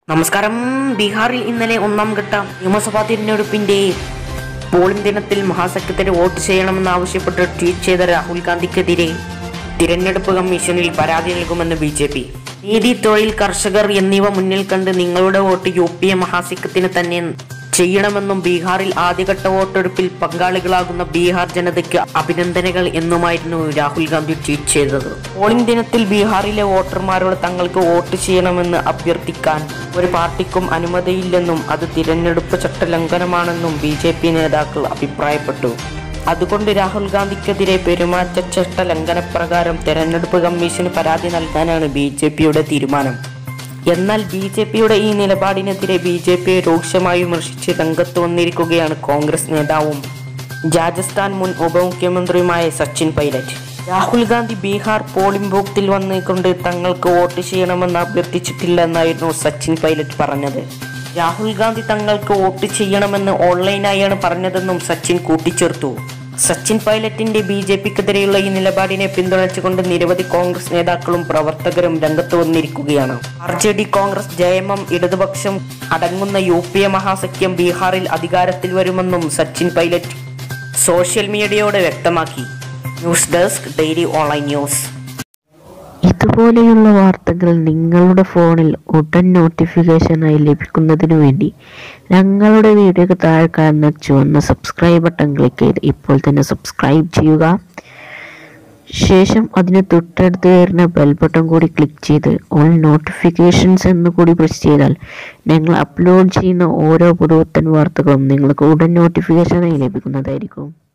നമസ്കാരം ബീഹാറിൽ ഇന്നലെ ഒന്നാം ഘട്ട നിയമസഭാ തിരഞ്ഞെടുപ്പിന്റെ പോളിംഗ് ദിനത്തിൽ മഹാസഖ്യത്തിന് വോട്ട് ചെയ്യണമെന്നാവശ്യപ്പെട്ട് ട്വീറ്റ് ചെയ്ത രാഹുൽ ഗാന്ധിക്കെതിരെ തിരഞ്ഞെടുപ്പ് കമ്മീഷനിൽ പരാതി നൽകുമെന്ന് ബി ജെ പി നീതി തൊഴിൽ കർഷകർ എന്നിവ മുന്നിൽ കണ്ട് നിങ്ങളുടെ വോട്ട് യു പി എ മഹാസഖ്യത്തിന് തന്നെ ചെയ്യണമെന്നും ബീഹാറിൽ ആദ്യഘട്ട വോട്ടെടുപ്പിൽ പങ്കാളികളാകുന്ന ബീഹാർ ജനതയ്ക്ക് അഭിനന്ദനങ്ങൾ എന്നുമായിരുന്നു രാഹുൽ ഗാന്ധി ട്വീറ്റ് ചെയ്തത് പോളിംഗ് ദിനത്തിൽ ബീഹാറിലെ വോട്ടർമാരോട് തങ്ങൾക്ക് വോട്ട് ചെയ്യണമെന്ന് അഭ്യർത്ഥിക്കാൻ ഒരു പാർട്ടിക്കും അനുമതിയില്ലെന്നും അത് തിരഞ്ഞെടുപ്പ് ചട്ടലംഘനമാണെന്നും ബി ജെ പി നേതാക്കൾ അഭിപ്രായപ്പെട്ടു അതുകൊണ്ട് രാഹുൽ ഗാന്ധിക്കെതിരെ പെരുമാറ്റച്ചട്ട ലംഘനപ്രകാരം തെരഞ്ഞെടുപ്പ് കമ്മീഷന് പരാതി നൽകാനാണ് ബി ജെ പിയുടെ തീരുമാനം എന്നാൽ ബി ജെ പിയുടെ ഈ നിലപാടിനെതിരെ ബി ജെ പിയെ രൂക്ഷമായി വിമർശിച്ച് രംഗത്ത് വന്നിരിക്കുകയാണ് കോൺഗ്രസ് നേതാവും രാജസ്ഥാൻ മുൻ ഉപമുഖ്യമന്ത്രിയുമായ സച്ചിൻ പൈലറ്റ് രാഹുൽ ഗാന്ധി ബീഹാർ പോളിംഗ് ബൂത്തിൽ വന്നുകൊണ്ട് തങ്ങൾക്ക് വോട്ട് ചെയ്യണമെന്ന് അഭ്യർത്ഥിച്ചിട്ടില്ലെന്നായിരുന്നു സച്ചിൻ പൈലറ്റ് പറഞ്ഞത് രാഹുൽ ഗാന്ധി തങ്ങൾക്ക് വോട്ട് ചെയ്യണമെന്ന് ഓൺലൈനായാണ് പറഞ്ഞതെന്നും സച്ചിൻ കൂട്ടിച്ചേർത്തു സച്ചിൻ പൈലറ്റിന്റെ ബി ജെ പിക്കെതിരെയുള്ള ഈ നിലപാടിനെ പിന്തുണച്ചുകൊണ്ട് നിരവധി കോൺഗ്രസ് നേതാക്കളും പ്രവർത്തകരും രംഗത്ത് വന്നിരിക്കുകയാണ് ആർ ജെ ഡി കോൺഗ്രസ് ജയമം ഇടതുപക്ഷം അടങ്ങുന്ന യു പി എ മഹാസഖ്യം ബീഹാറിൽ അധികാരത്തിൽ വരുമെന്നും സച്ചിൻ പൈലറ്റ് സോഷ്യൽ മീഡിയയോട് വ്യക്തമാക്കി news desk daily online news ഇതുപോലെയുള്ള വാർത്തകൾ നിങ്ങളുടെ ഫോണിൽ ഉടൻ നോട്ടിഫിക്കേഷനായി ലഭിക്കുന്നതിനു വേണ്ടി ഞങ്ങളുടെ വീഡിയോക്ക് താഴെ കാണുന്ന ചുവന്ന സബ്സ്ക്രൈബ് ബട്ടൺ ക്ലിക്ക് ചെയ്ത് ഇപ്പോൾ തന്നെ സബ്സ്ക്രൈബ് ചെയ്യുക ശേഷം അതിന് തൊട്ടടുത്ത് വരുന്ന ബെൽ ബട്ടൺ കൂടി ക്ലിക്ക് ചെയ്ത് ഓൾ നോട്ടിഫിക്കേഷൻസ് എന്ന് കൂടി പ്രസ് ചെയ്താൽ ഞങ്ങൾ അപ്ലോഡ് ചെയ്യുന്ന ഓരോ പുതുപുത്തൻ വാർത്തകളും നിങ്ങൾക്ക് ഉടൻ നോട്ടിഫിക്കേഷനായി ലഭിക്കുന്നതായിരിക്കും